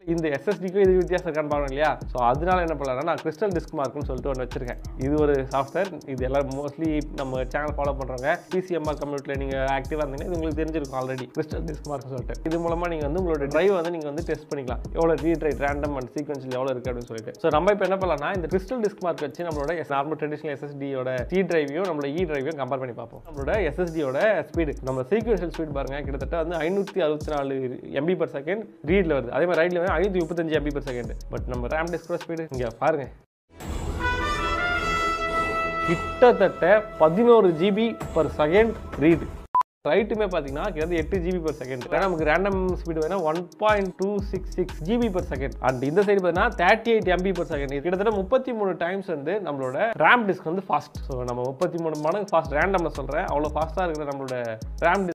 இந்த எஸ்எஸ்டிக்கும் இது வித்தியாசம் இருக்கான்னு பாருங்க இல்லையா ஸோ அதனால என்ன பண்ணலாம்னா நான் கிறிஸ்டல் டிஸ்க் மார்க்னு சொல்லிட்டு ஒன்று வச்சிருக்கேன் இது ஒரு சாஃப்ட்வேர் இது எல்லாரும் மோஸ்ட்லி நம்ம சேனல் ஃபாலோ பண்ணுறவங்க பிசிஎம்ஆர் கம்ப்யூட்டரில் நீங்கள் ஆக்டிவாக இருந்தீங்கன்னா இது உங்களுக்கு தெரிஞ்சிருக்கும் ஆல்ரெடி கிறிஸ்டல் டிஸ்க் மார்க்னு சொல்லிட்டு இது மூலமாக நீங்கள் வந்து உங்களோட டிரைவ் வந்து நீங்கள் வந்து டெஸ்ட் பண்ணிக்கலாம் எவ்வளோ ரீட் ரைட் ரேண்டம் அண்ட் சீக்வன்ஸில் எவ்வளோ இருக்குது அப்படின்னு சொல்லிட்டு ஸோ நம்ம இப்போ என்ன பண்ணலாம்னா இந்த கிறிஸ்டல் டிஸ்க் மார்க் வச்சு நம்மளோட நார்மல் ட்ரெடிஷனல் எஸ்எஸ்டியோட சி டிரைவையும் நம்மளோட இ டிரைவையும் கம்பேர் பண்ணி பார்ப்போம் நம்மளோட எஸ்எஸ்டியோட ஸ்பீடு நம்ம சீக்வன்ஷியல் ஸ்பீட் பாருங்க கிட்டத்தட்ட வந்து ஐநூற்றி அறுபத்தி நாலு எம்பி பர் செகண்ட் ரீடில் வருது அதே மாதிரி ரைட்ல வந்து ஐநூற்றி முப்பத்தஞ்சு எம்பி பர் செகண்ட் பட் நம்ம ரேம் டிஸ்கோட ஸ்பீடு இங்கே பாருங்க கிட்டத்தட்ட பதினோரு ஜிபி பர் செகண்ட் ரீட் ரைட்டுமே பார்த்தீங்கன்னா கிட்டத்தட்ட எட்டு ஜிபி பர் செகண்ட் நமக்கு ரேண்டம் ஸ்பீடு வேணா one point two six six GB per second and இந்த சைடு பார்த்தீங்கன்னா thirty eight MB per second கிட்டத்தட்ட முப்பத்தி மூணு டைம்ஸ் வந்து நம்மளோட ரேம் டிஸ்க் வந்து ஃபாஸ்ட் ஸோ நம்ம முப்பத்தி மூணு மடங்கு ஃபாஸ்ட் ரேண்டம்ல சொல்கிறேன் அவ்வளோ ஃபாஸ்ட்டாக இருக்கிற நம்மளோட ரேம்